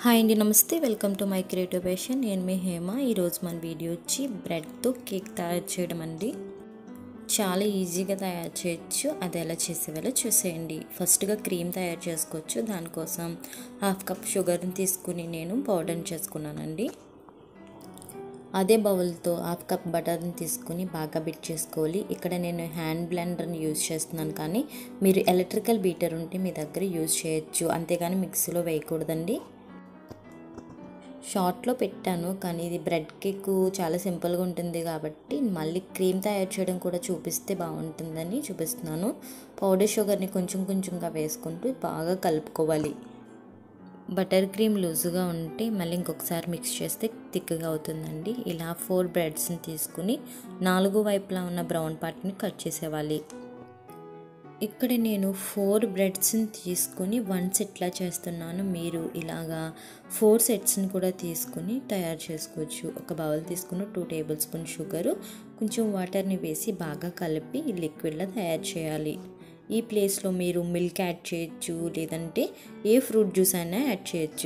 hi అండి నమస్తే welcome to my creative passion నేను మీ హేమ ఈరోజు మన వీడియో వచ్చి బ్రెడ్తో కేక్ తయారు చేయడం అండి చాలా ఈజీగా తయారు చేయొచ్చు అది ఎలా చేసేవాళ్ళో చూసేయండి ఫస్ట్గా క్రీమ్ తయారు చేసుకోవచ్చు దానికోసం హాఫ్ కప్ షుగర్ని తీసుకుని నేను పౌడర్ని చేసుకున్నానండి అదే బౌల్తో హాఫ్ కప్ బటర్ని తీసుకుని బాగా బిట్ చేసుకోవాలి ఇక్కడ నేను హ్యాండ్ బ్లెండర్ని యూజ్ చేస్తున్నాను కానీ మీరు ఎలక్ట్రికల్ బీటర్ ఉంటే మీ దగ్గర యూజ్ చేయొచ్చు అంతేగాని మిక్సీలో వేయకూడదండి షార్ట్లో పెట్టాను కానీ ఇది బ్రెడ్ కేక్ చాలా సింపుల్గా ఉంటుంది కాబట్టి మళ్ళీ క్రీమ్ తయారు చేయడం కూడా చూపిస్తే బాగుంటుందని చూపిస్తున్నాను పౌడర్ షుగర్ని కొంచెం కొంచెంగా వేసుకుంటూ బాగా కలుపుకోవాలి బటర్ క్రీమ్ లూజుగా ఉంటే మళ్ళీ ఇంకొకసారి మిక్స్ చేస్తే థిక్గా అవుతుందండి ఇలా ఫోర్ బ్రెడ్స్ని తీసుకుని నాలుగు వైపులా ఉన్న బ్రౌన్ పార్ట్ని కట్ చేసేవాలి ఇక్కడ నేను ఫోర్ బ్రెడ్స్ని తీసుకుని వన్ సెట్లా చేస్తున్నాను మీరు ఇలాగా ఫోర్ సెట్స్ని కూడా తీసుకుని తయారు చేసుకోవచ్చు ఒక బౌల్ తీసుకుని టూ టేబుల్ స్పూన్ షుగరు కొంచెం వాటర్ని వేసి బాగా కలిపి లిక్విడ్లా తయారు చేయాలి ఈ ప్లేస్లో మీరు మిల్క్ యాడ్ చేయొచ్చు లేదంటే ఏ ఫ్రూట్ జ్యూస్ అయినా యాడ్ చేయొచ్చు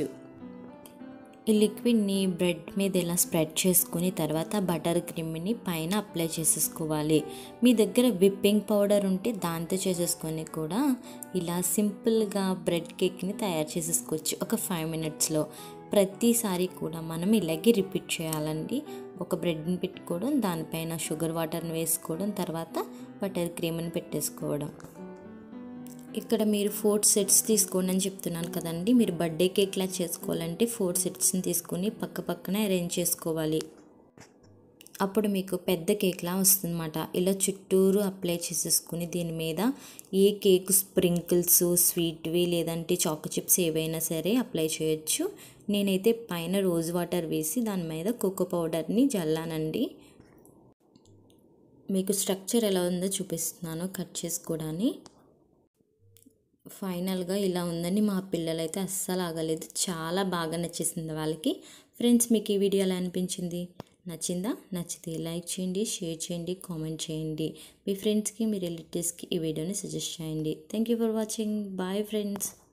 ఈ లిక్విడ్ని బ్రెడ్ మీద ఇలా స్ప్రెడ్ చేసుకుని తర్వాత బటర్ క్రీమ్ని పైన అప్లై చేసేసుకోవాలి మీ దగ్గర విప్పింగ్ పౌడర్ ఉంటే దాంతో చేసేసుకొని కూడా ఇలా సింపుల్గా బ్రెడ్ కేక్ని తయారు చేసేసుకోవచ్చు ఒక ఫైవ్ మినిట్స్లో ప్రతిసారి కూడా మనం ఇలాగే రిపీట్ చేయాలండి ఒక బ్రెడ్ని పెట్టుకోవడం దానిపైన షుగర్ వాటర్ని వేసుకోవడం తర్వాత బటర్ క్రీమ్ని పెట్టేసుకోవడం ఇక్కడ మీరు ఫోర్ సెట్స్ తీసుకోండి అని చెప్తున్నాను కదండి మీరు బర్త్డే కేక్లా చేసుకోవాలంటే ఫోర్ సెట్స్ని తీసుకుని పక్క పక్కన అరేంజ్ చేసుకోవాలి అప్పుడు మీకు పెద్ద కేక్లా వస్తుందన్నమాట ఇలా చుట్టూరు అప్లై చేసేసుకుని దీని మీద ఏ కేక్ స్ప్రింకిల్స్ స్వీట్వి లేదంటే చాకో చిప్స్ ఏవైనా సరే అప్లై చేయొచ్చు నేనైతే పైన రోజ్ వాటర్ వేసి దాని మీద కోకో పౌడర్ని జల్లానండి మీకు స్ట్రక్చర్ ఎలా ఉందో చూపిస్తున్నాను కట్ చేసుకోవడానికి ఫైనల్గా ఇలా ఉందని మా పిల్లలైతే అస్సలు ఆగలేదు చాలా బాగా నచ్చేసింది వాళ్ళకి ఫ్రెండ్స్ మీకు ఈ వీడియో ఎలా అనిపించింది నచ్చిందా నచ్చితే లైక్ చేయండి షేర్ చేయండి కామెంట్ చేయండి మీ ఫ్రెండ్స్కి మీ రిలేటివ్స్కి ఈ వీడియోని సజెస్ట్ చేయండి thank you for watching bye friends